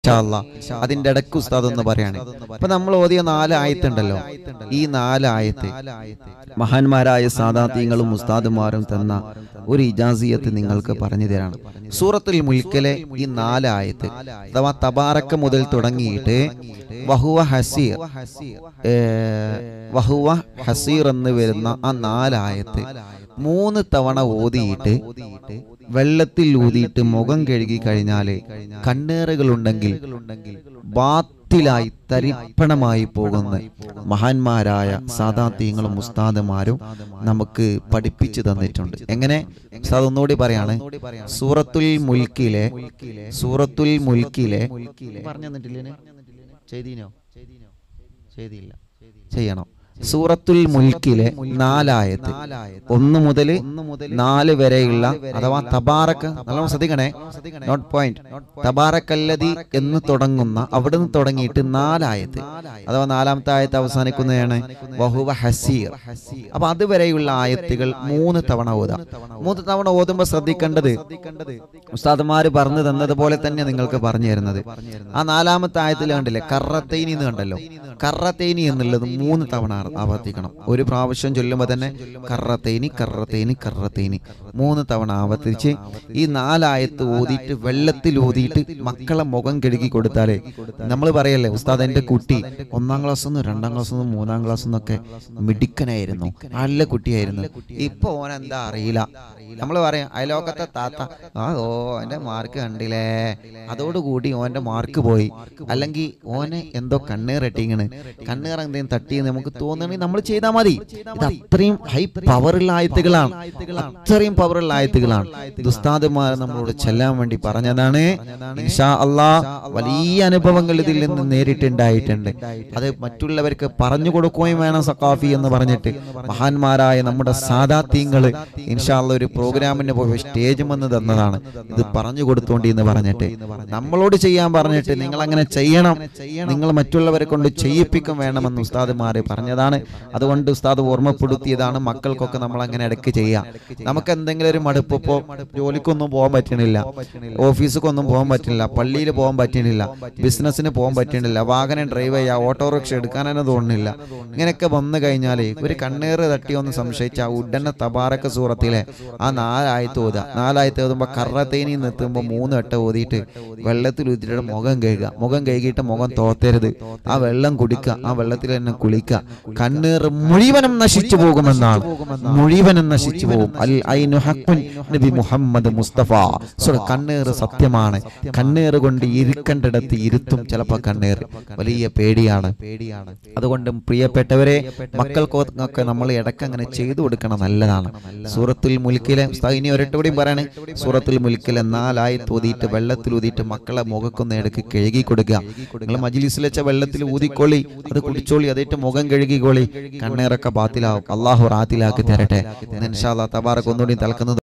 ഇൻഷാ അല്ലാ. അതിന്റെ ഇടയ്ക്ക് ഉസ്താദ് ഒന്ന് പറയാണ് ഇപ്പൊ നമ്മൾ ഓതിയ നാല് ആയത്തുണ്ടല്ലോ ഈ നാല് ആയത്ത് മഹാന്മാരായ സാദാത്യങ്ങളും ഉസ്താദുമാരും തന്ന ഒരു ഇജാസിയത്ത് നിങ്ങൾക്ക് പറഞ്ഞു തരാണ് സൂറത്തുൽ മുൽക്കിലെ ഈ നാല് ആയത്ത് അഥവാ തബാറക്ക മുതൽ തുടങ്ങിയിട്ട് വഹുവ ഹസീർ ഏ, വഹുവ ഹസീർ എന്ന് വരുന്ന ആ നാലായത്ത് മൂന്ന് തവണ ഓതിയിട്ട് വെള്ളത്തിൽ ഊതിയിട്ട് മുഖം കഴുകി കഴിഞ്ഞാല് കണ്ണേറുകളുണ്ടെങ്കിൽ ബാത്തിലായി തരിപ്പണമായി പോകുന്ന മഹാന്മാരായ സാദാത്യങ്ങളും ഉസ്താദുമാരും നമുക്ക് പഠിപ്പിച്ചു തന്നിട്ടുണ്ട് എങ്ങനെ ഉസ്താദ് ഒന്നുകൂടി പറയാണ് സൂറത്തുൽ മുൽക്കിലെ സൂറത്തുൽ മുൽക്കിലെ പറഞ്ഞു തന്നിട്ടില്ലേ ചെയ്തീനോ ചെയ്തില്ല ചെയ്യണം സൂറത്തുൽ മുൽക്കിലെ നാലായത്ത് ഒന്ന് മുതൽ നാല് വരെയുള്ള അഥവാ തബാറക്ക് നല്ലോണം ശ്രദ്ധിക്കണേ നോട്ട് പോയിന്റ് തബാറക്കല്ലതി എന്ന് തുടങ്ങുന്ന അവിടെ നിന്ന് തുടങ്ങിയിട്ട് നാലായത്ത് അഥവാ നാലാമത്തെ ആയത്ത് അവസാനിക്കുന്നതാണ് വഹുവ ഹസീർ അപ്പൊ അതുവരെയുള്ള ആയത്തുകൾ മൂന്ന് തവണ ഓതാം മൂന്ന് തവണ ഓതുമ്പോൾ ശ്രദ്ധിക്കേണ്ടത് ഉസ്താദുമാര് പറഞ്ഞു തന്നതുപോലെ തന്നെ നിങ്ങൾക്ക് പറഞ്ഞു തരുന്നത് ആ നാലാമത്തെ ആയത്തിൽ കണ്ടില്ലേ കറത്തൈനി എന്ന് കണ്ടല്ലോ കറത്തൈനി എന്നുള്ളത് മൂന്ന് തവണ ആവർത്തിക്കണം ഒരു പ്രാവശ്യം ചൊല്ലുമ്പോൾ തന്നെ കറത്തൈനി കറത്തൈനി കറത്തൈനി മൂന്ന് തവണ ആവർത്തിച്ച് ഈ നാലായത്ത് ഊതിയിട്ട് വെള്ളത്തിൽ ഊതിയിട്ട് മക്കളെ മുഖം കഴുകി കൊടുത്താലേ നമ്മൾ പറയല്ലേ ഉസ്താദ് എൻ്റെ കുട്ടി ഒന്നാം ക്ലാസ് നിന്ന് രണ്ടാം ക്ലാസ് നിന്ന് മൂന്നാം ക്ലാസ് നിന്നൊക്കെ മിടുക്കനായിരുന്നു നല്ല കുട്ടിയായിരുന്നു ഇപ്പൊ ഓൻ എന്താ അറിയില്ല നമ്മൾ പറയാം അയലോക്കത്തെ താത്ത ആ ഓ എൻ്റെ മാർക്ക് കണ്ടില്ലേ അതോടുകൂടി ഓൻ്റെ മാർക്ക് പോയി അല്ലെങ്കിൽ ഓനെ എന്തോ കണ്ണീറെട്ടിങ്ങണ് കണ്ണീർ എന്തെങ്കിലും തട്ടി എന്ന് നമുക്ക് തോന്നണമെങ്കിൽ നമ്മൾ ചെയ്താൽ മതി ഇത് അത്രയും ഹൈ പവറുള്ള ആയത്തുകളാണ് അത്രയും പവറുള്ള ആയത്തുകളാണ് ദുസ്താദുമാർ നമ്മളോട് ചെല്ലാൻ വേണ്ടി പറഞ്ഞതാണ് ഇൻഷാ അള്ളാ വലിയ അനുഭവങ്ങൾ ഇതിൽ നിന്ന് നേരിട്ടുണ്ടായിട്ടുണ്ട് അത് മറ്റുള്ളവർക്ക് പറഞ്ഞു കൊടുക്കുകയും വേണം സക്കാഫി എന്ന് പറഞ്ഞിട്ട് മഹാന്മാരായ നമ്മുടെ സാദാത്യങ്ങള് ഇൻഷാ അള്ളാ ഒരു പ്രോഗ്രാമിന് പോയി സ്റ്റേജ് വന്ന് തന്നതാണ് ഇത് പറഞ്ഞു കൊടുത്തോണ്ടി എന്ന് പറഞ്ഞിട്ട് നമ്മളോട് ചെയ്യാൻ പറഞ്ഞിട്ട് നിങ്ങൾ അങ്ങനെ ചെയ്യണം നിങ്ങൾ മറ്റുള്ളവരെ കൊണ്ട് ചെയ്യിപ്പിക്കും വേണമെന്ന് ഉസ്താദുമാര് പറഞ്ഞതാണ് അതുകൊണ്ട് ഉസ്താദ് ഓർമ്മപ്പെടുത്തിയതാണ് മക്കൾക്കൊക്കെ നമ്മൾ അങ്ങനെ ഇടയ്ക്ക് ചെയ്യാം നമുക്ക് എന്തെങ്കിലും ഒരു മടുപ്പ് ഇപ്പോൾ ജോലിക്കൊന്നും പോകാൻ പറ്റണില്ല ഓഫീസിക്കൊന്നും പോകാൻ പറ്റില്ല പള്ളിയിൽ പോകാൻ പറ്റണില്ല ബിസിനസ്സിന് പോകാൻ പറ്റണില്ല വാഹനം ഡ്രൈവ് ചെയ്യുക ഓട്ടോറിക്ഷ എടുക്കാൻ തന്നെ തോന്നുന്നില്ല ഇങ്ങനെയൊക്കെ വന്നു കഴിഞ്ഞാൽ ഒരു കണ്ണേറ് തട്ടി ഒന്ന് സംശയിച്ച ഉടനെ തബാറക്ക സൂറത്തിലെ ആ നാലായത്ത് ഓതുക നാലായത്ത് ഓതുമ്പോൾ കറത്തേനി നിർത്തുമ്പോൾ മൂന്ന് വട്ടം ഓതിയിട്ട് വെള്ളത്തിൽ ഊതിയിട്ട് മുഖം കഴുകുക മുഖം കഴുകിയിട്ട് മുഖം തോത്തരുത് ആ വെള്ളം കുടിക്കുക ആ വെള്ളത്തിൽ തന്നെ കുളിക്കുക കണ്ണീർ മുഴുവനും നശിച്ചു പോകുമെന്നാണ് മുഴുവനും നശിച്ചു പോകും അൽ ഐനു ഹഖ്മുൻ നബി മുഹമ്മദ് മുസ്തഫ സുറ കണ്ണീർ സത്യമാണ് കണ്ണീർ കൊണ്ട് ഇരിക്കേണ്ടിടത്ത് ഇരുത്തും ചിലപ്പോൾ കണ്ണീർ വലിയ പേടിയാണ് പേടിയാണ് അതുകൊണ്ട് പ്രിയപ്പെട്ടവരെ മക്കൾക്കൊക്കെ നമ്മൾ ഇടയ്ക്ക് അങ്ങനെ ചെയ്തു കൊടുക്കണം നല്ലതാണ് സൂറത്തുൽ മുൽക്കിലെ ഉസ്താദ് ഇനി ഒരൊറ്റ കൂടി പറയണേ സൂറത്തുൽ മുൽക്കിലെ നാലായി തോതിയിട്ട് വെള്ളത്തിൽ ഊതിയിട്ട് മക്കളെ മുഖക്കൊന്ന് ഇടയ്ക്ക് കഴുകി കൊടുക്കുക നിങ്ങൾ മജിലിസിൽ വെച്ച വെള്ളത്തിൽ ഊതിക്കോളി അത് കുടിച്ചോളി അതേറ്റ് മുഖം കഴുകിക്കോളി കണ്ണേറൊക്കെ ബാത്തിലാവും അള്ളാഹു റാത്തിലാക്കി തരട്ടെ ഇൻഷാല്ലാ തബാറക്ക് ഒന്നുകൂടി തലക്കുന്നത്